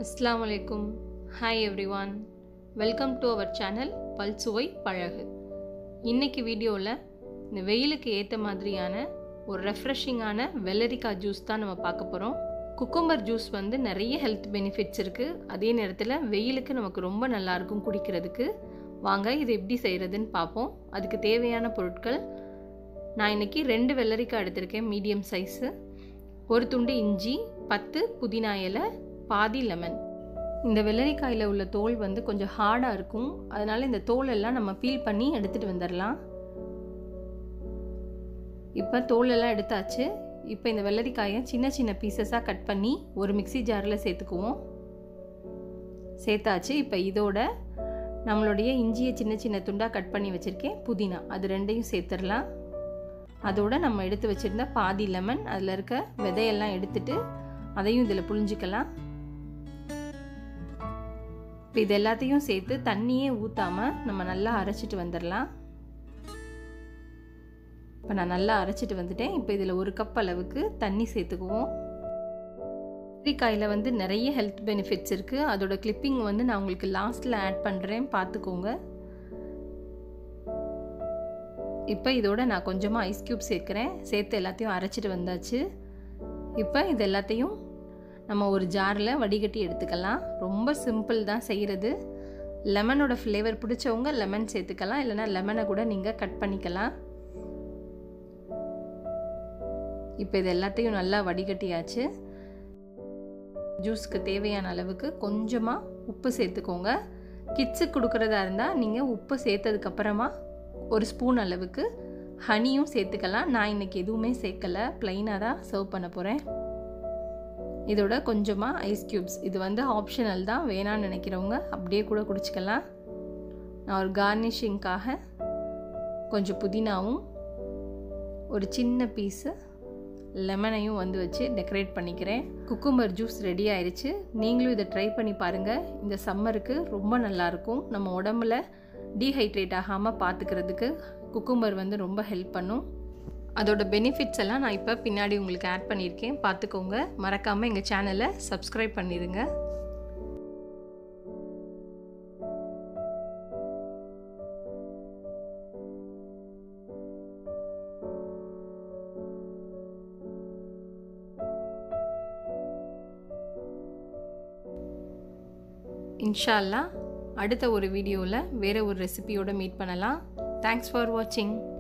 அஸ்ஸலாமு அலைக்கும் hi everyone welcome to our channel பல்சுவை பழகு இன்னைக்கு வீடியோவில் இந்த வெயிலுக்கு ஏற்ற மாதிரியான ஒரு ரெஃப்ரெஷிங்கான வெள்ளரிக்காய் ஜூஸ் தான் நம்ம பார்க்க போகிறோம் குக்கும்பர் ஜூஸ் வந்து நிறைய ஹெல்த் பெனிஃபிட்ஸ் இருக்குது அதே நேரத்தில் வெயிலுக்கு நமக்கு ரொம்ப நல்லாயிருக்கும் குடிக்கிறதுக்கு வாங்க இது எப்படி செய்கிறதுன்னு பார்ப்போம் அதுக்கு தேவையான பொருட்கள் நான் இன்றைக்கி ரெண்டு வெள்ளரிக்காய் எடுத்திருக்கேன் மீடியம் சைஸு ஒரு துண்டு இஞ்சி பத்து புதினா இலை பாதி லெமன் இந்த வெள்ளரிக்காயில் உள்ள தோல் வந்து கொஞ்சம் ஹார்டாக இருக்கும் அதனால் இந்த தோல் எல்லாம் நம்ம பீல் பண்ணி எடுத்துகிட்டு வந்துடலாம் இப்போ தோல் எல்லாம் எடுத்தாச்சு இப்போ இந்த வெள்ளரிக்காயை சின்ன சின்ன பீசஸாக கட் பண்ணி ஒரு மிக்சி ஜாரில் சேர்த்துக்குவோம் சேர்த்தாச்சு இப்போ இதோட நம்மளுடைய இஞ்சியை சின்ன சின்ன துண்டாக கட் பண்ணி வச்சுருக்கேன் புதினா அது ரெண்டையும் சேர்த்துடலாம் அதோட நம்ம எடுத்து வச்சுருந்த பாதி லெமன் அதில் இருக்க விதையெல்லாம் எடுத்துட்டு அதையும் இதில் புழிஞ்சிக்கலாம் இப்போ இது எல்லாத்தையும் சேர்த்து தண்ணியே ஊற்றாமல் நம்ம நல்லா அரைச்சிட்டு வந்துடலாம் இப்போ நான் நல்லா அரைச்சிட்டு வந்துட்டேன் இப்போ இதில் ஒரு கப் அளவுக்கு தண்ணி சேர்த்துக்குவோம் கத்திரிக்காயில் வந்து நிறைய ஹெல்த் பெனிஃபிட்ஸ் இருக்குது அதோட கிளிப்பிங் வந்து நான் உங்களுக்கு லாஸ்ட்டில் ஆட் பண்ணுறேன் பார்த்துக்கோங்க இப்போ இதோட நான் கொஞ்சமாக ஐஸ் க்யூப் சேர்க்குறேன் சேர்த்து எல்லாத்தையும் அரைச்சிட்டு வந்தாச்சு இப்போ இது எல்லாத்தையும் நம்ம ஒரு ஜாரில் வடிகட்டி எடுத்துக்கலாம் ரொம்ப சிம்பிள் தான் செய்கிறது லெமனோட ஃப்ளேவர் பிடிச்சவங்க லெமன் சேர்த்துக்கலாம் இல்லைனா லெமனை கூட நீங்கள் கட் பண்ணிக்கலாம் இப்போ இது எல்லாத்தையும் நல்லா வடிகட்டியாச்சு ஜூஸ்க்கு தேவையான அளவுக்கு கொஞ்சமாக உப்பு சேர்த்துக்கோங்க கிட்ஸுக்கு கொடுக்குறதா இருந்தால் நீங்கள் உப்பு சேர்த்ததுக்கப்புறமா ஒரு ஸ்பூன் அளவுக்கு ஹனியும் சேர்த்துக்கலாம் நான் இன்றைக்கி எதுவுமே சேர்க்கலை ப்ளைனாக தான் சர்வ் பண்ண போகிறேன் இதோட கொஞ்சமாக ஐஸ் க்யூப்ஸ் இது வந்து ஆப்ஷனல் தான் வேணான்னு நினைக்கிறவங்க அப்படியே கூட குடிச்சிக்கலாம் நான் ஒரு கார்னிஷிங்காக கொஞ்சம் புதினாவும் ஒரு சின்ன பீஸு லெமனையும் வந்து வச்சு டெக்கரேட் பண்ணிக்கிறேன் குக்கும்பர் ஜூஸ் ரெடி ஆயிடுச்சு நீங்களும் இதை ட்ரை பண்ணி பாருங்கள் இந்த சம்மருக்கு ரொம்ப நல்லாயிருக்கும் நம்ம உடம்புல டீஹைட்ரேட் ஆகாமல் பார்த்துக்கிறதுக்கு குக்கும்பர் வந்து ரொம்ப ஹெல்ப் பண்ணும் அதோட பெனிஃபிட்ஸ் எல்லாம் நான் இப்போ பின்னாடி உங்களுக்கு ஆட் பண்ணியிருக்கேன் பார்த்துக்கோங்க மறக்காமல் எங்கள் சேனலை சப்ஸ்கிரைப் பண்ணிடுங்க இன்ஷால்லா அடுத்த ஒரு வீடியோவில் வேறு ஒரு ரெசிபியோடு மீட் பண்ணலாம் தேங்க்ஸ் ஃபார் வாட்சிங்